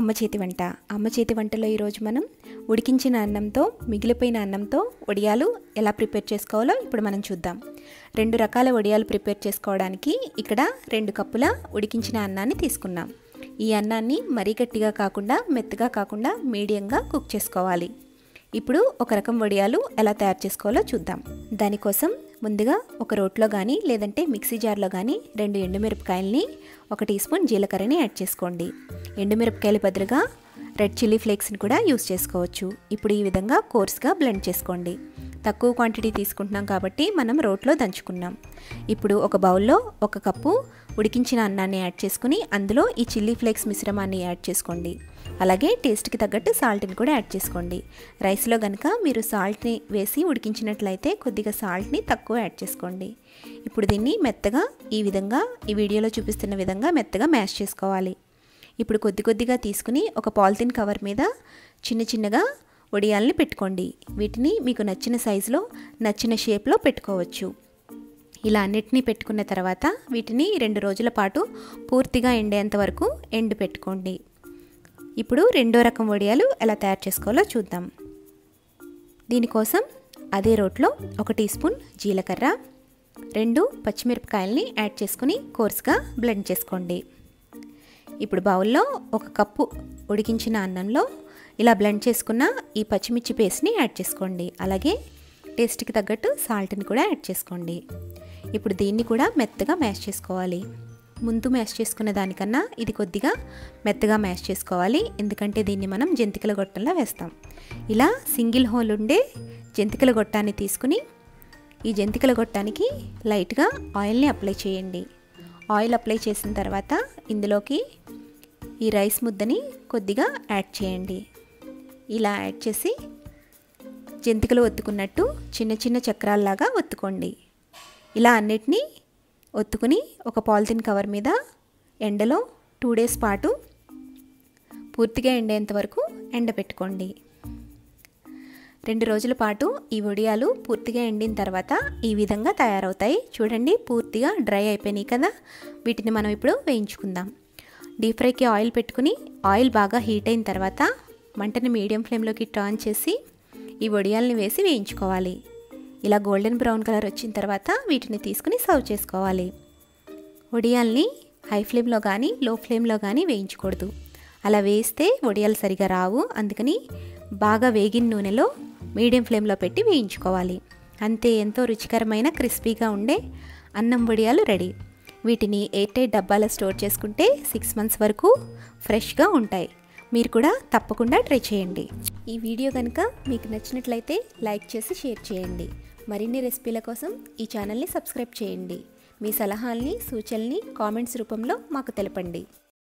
అమ్మ చేతి వంట అమ్మ చేతి వంటలో ఈరోజు మనం ఉడికించిన అన్నంతో మిగిలిపోయిన అన్నంతో వడియాలు ఎలా ప్రిపేర్ చేసుకోవాలో ఇప్పుడు మనం చూద్దాం రెండు రకాల వడియాలు ప్రిపేర్ చేసుకోవడానికి ఇక్కడ రెండు కప్పుల ఉడికించిన అన్నాన్ని తీసుకున్నాం ఈ అన్నాన్ని మరీ గట్టిగా కాకుండా మెత్తగా కాకుండా మీడియంగా కుక్ చేసుకోవాలి ఇప్పుడు ఒక రకం వడియాలు ఎలా తయారు చేసుకోవాలో చూద్దాం దానికోసం ముందుగా ఒక రోట్లో కానీ లేదంటే మిక్సీ జార్లో కానీ రెండు ఎండుమిరపకాయల్ని ఒక టీ స్పూన్ జీలకర్రని యాడ్ చేసుకోండి ఎండుమిరపకాయల బదులుగా రెడ్ చిల్లీ ఫ్లేక్స్ని కూడా యూస్ చేసుకోవచ్చు ఇప్పుడు ఈ విధంగా కోర్స్గా బ్లెండ్ చేసుకోండి తక్కువ క్వాంటిటీ తీసుకుంటున్నాం కాబట్టి మనం రోట్లో దంచుకున్నాం ఇప్పుడు ఒక బౌల్లో ఒక కప్పు ఉడికించిన అన్నాన్ని యాడ్ చేసుకుని అందులో ఈ చిల్లీ ఫ్లేక్స్ మిశ్రమాన్ని యాడ్ చేసుకోండి అలాగే టేస్ట్కి తగ్గట్టు సాల్ట్ని కూడా యాడ్ చేసుకోండి రైస్లో కనుక మీరు సాల్ట్ని వేసి ఉడికించినట్లయితే కొద్దిగా సాల్ట్ని తక్కువ యాడ్ చేసుకోండి ఇప్పుడు దీన్ని మెత్తగా ఈ విధంగా ఈ వీడియోలో చూపిస్తున్న విధంగా మెత్తగా మ్యాష్ చేసుకోవాలి ఇప్పుడు కొద్ది కొద్దిగా తీసుకుని ఒక పాలిథిన్ కవర్ మీద చిన్న చిన్నగా వడియాల్ని పెట్టుకోండి వీటిని మీకు నచ్చిన సైజులో నచ్చిన షేప్లో పెట్టుకోవచ్చు ఇలా అన్నిటినీ పెట్టుకున్న తర్వాత వీటిని రెండు రోజుల పాటు పూర్తిగా ఎండేంత వరకు ఎండు పెట్టుకోండి ఇప్పుడు రెండో రకం వడియాలు ఎలా తయారు చేసుకోవాలో చూద్దాం దీనికోసం అదే రోట్లో ఒక టీ స్పూన్ జీలకర్ర రెండు పచ్చిమిరపకాయల్ని యాడ్ చేసుకుని కోర్స్గా బ్లెండ్ చేసుకోండి ఇప్పుడు బౌల్లో ఒక కప్పు ఉడికించిన అన్నంలో ఇలా బ్లెండ్ చేసుకున్న ఈ పచ్చిమిర్చి పేస్ట్ని యాడ్ చేసుకోండి అలాగే టేస్ట్కి తగ్గట్టు సాల్ట్ని కూడా యాడ్ చేసుకోండి ఇప్పుడు దీన్ని కూడా మెత్తగా మ్యాష్ చేసుకోవాలి ముందు మ్యాష్ చేసుకున్న దానికన్నా ఇది కొద్దిగా మెత్తగా మ్యాష్ చేసుకోవాలి ఎందుకంటే దీన్ని మనం జంతికల గొట్టంలో వేస్తాం ఇలా సింగిల్ హోల్ ఉండే జంతికల గొట్టాన్ని తీసుకుని ఈ జంతికల గొట్టానికి లైట్గా ఆయిల్ని అప్లై చేయండి ఆయిల్ అప్లై చేసిన తర్వాత ఇందులోకి ఈ రైస్ ముద్దని కొద్దిగా యాడ్ చేయండి ఇలా యాడ్ చేసి జంతికలు ఒత్తుకున్నట్టు చిన్న చిన్న చక్రాల్లాగా ఒత్తుకోండి ఇలా అన్నిటినీ ఒత్తుకుని ఒక పాలిథిన్ కవర్ మీద ఎండలో టూ డేస్ పాటు పూర్తిగా ఎండేంత వరకు ఎండబెట్టుకోండి రెండు రోజుల పాటు ఈ వడియాలు పూర్తిగా ఎండిన తర్వాత ఈ విధంగా తయారవుతాయి చూడండి పూర్తిగా డ్రై అయిపోయినాయి కదా వీటిని మనం ఇప్పుడు వేయించుకుందాం డీప్ ఫ్రైకి ఆయిల్ పెట్టుకుని ఆయిల్ బాగా హీట్ అయిన తర్వాత మంటని మీడియం ఫ్లేమ్లోకి టర్న్ చేసి ఈ వడియాల్ని వేసి వేయించుకోవాలి ఇలా గోల్డెన్ బ్రౌన్ కలర్ వచ్చిన తర్వాత వీటిని తీసుకుని సర్వ్ చేసుకోవాలి వడియాల్ని హై ఫ్లేమ్లో కానీ లో ఫ్లేమ్లో కానీ వేయించకూడదు అలా వేస్తే వడియాలు సరిగా రావు అందుకని బాగా వేగిన నూనెలో మీడియం ఫ్లేమ్లో పెట్టి వేయించుకోవాలి అంతే ఎంతో రుచికరమైన క్రిస్పీగా ఉండే అన్నం వడియాలు రెడీ వీటిని ఎయిట్ ఎయిట్ డబ్బాలో స్టోర్ చేసుకుంటే సిక్స్ మంత్స్ వరకు ఫ్రెష్గా ఉంటాయి మీరు కూడా తప్పకుండా ట్రై చేయండి ఈ వీడియో కనుక మీకు నచ్చినట్లయితే లైక్ చేసి షేర్ చేయండి మరిన్ని రెసిపీల కోసం ఈ ఛానల్ని సబ్స్క్రైబ్ చేయండి మీ సలహాల్ని సూచనల్ని కామెంట్స్ రూపంలో మాకు తెలపండి